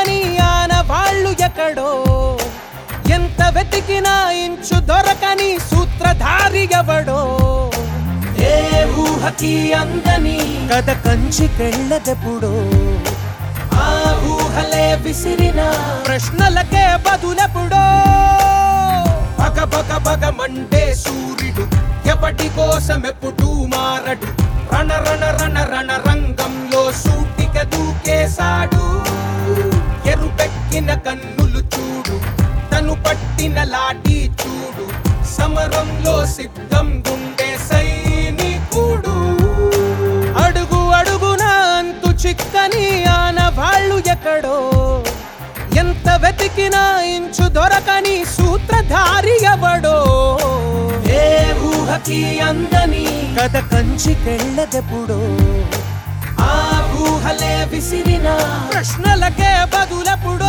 చిక్కని ఆనవాళ్ళు ఎక్కడో ఎంత వెతికినా ఇంచు దొరకని సూత్రధారి ఎవడో ఏ ఊహకి అందని కథ కంచికెళ్ళదెప్పుడో ఆ ఊహలే విసిరిన ప్రశ్నలకే బదులెప్పుడో పగ పగ పగమంటే సూర్యుడు ఎప్పటి కోసం ఎప్పుడు మారడు రణ రణ రణ రణ రంగంలో సూటిక దూకేశాడు ఎరుపెక్కిన కన్నులు చూడు తను పట్టిన లాఠీ చూడు సమరంలో సిద్ధం గుండె సైనికుడు అడుగు అడుగున అంతు చిక్కని ఆనవాళ్ళు ఎక్కడో ఎంత వెతికినా ఇంచు దొరకని సూత్రధారి ఎవడో ఏ ఊహకి అందని కథ కంచికెళ్ళదెప్పుడో ఆ ఊహలే విసిరిన ప్రశ్నలకే బదులెప్పుడో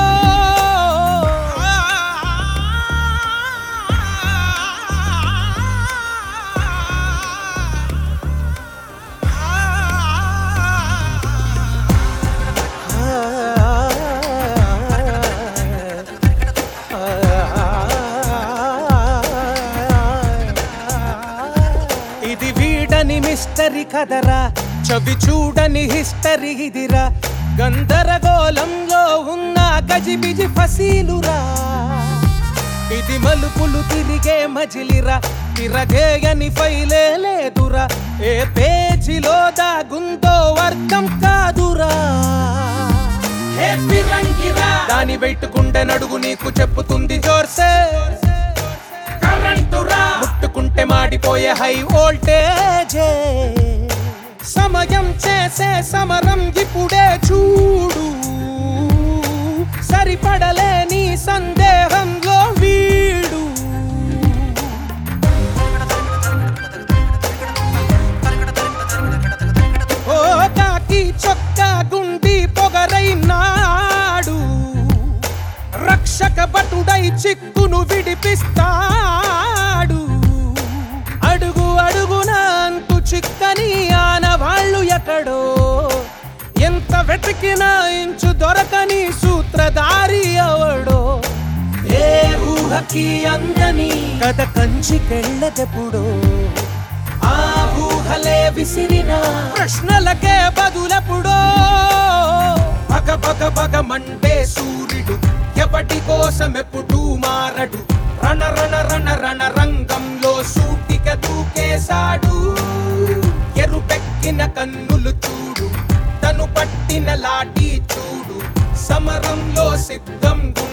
ఇది వీడని మిస్టరీ కదరా చవి చూడని హిస్టరీ ఇదిరా గందరగోళంలో ఉన్న గజిబిజి ఫసీలురా ఇది మలుపులు తిరిగే మజిలిరా తిరగేయని ఫైలే లేదురా ఏ పేజీలో దాగుందో అర్థం కాదురా హే ఫిరంగిరా దాని వెయిట్కుండే నడుగు నీకు చెప్పుతుంది జోర్సే కరెంటురా ముట్టుకుంటే మాడిపోయే హై వోల్టేజే సమయం చేసే సమరం ఇప్పుడే చూడు సరిపడలేని సందేహంలో వీడు ఓ కాకి చొక్కా గుండి పొగరైనాడు రక్షక భటుడై చిక్కును విడిపిస్తాడు అడుగు అడుగున అంతు చిక్కని ఆనవాళ్ళు ఎక్కడో ఎంత వెతికినా ఇంచు దొరకని సూత్రధారి అవడో ఏ ఊహకి అందని కథ కంచికెళ్ళదెప్పుడో ఆ ఊహలే విసిరిన ప్రశ్నలకే బదులెప్పుడో పగ పగ పగమంటే సూర్యుడు ఎప్పటి కోసం ఎప్పుడు మారడు రణ రణ రణ రణ రంగంలో సూటిక దూకేశాడు ఎరుపెక్కిన కన్నులు చూడు తను పట్టిన లాఠీ చూడు సమరంలో సిద్ధం గుండె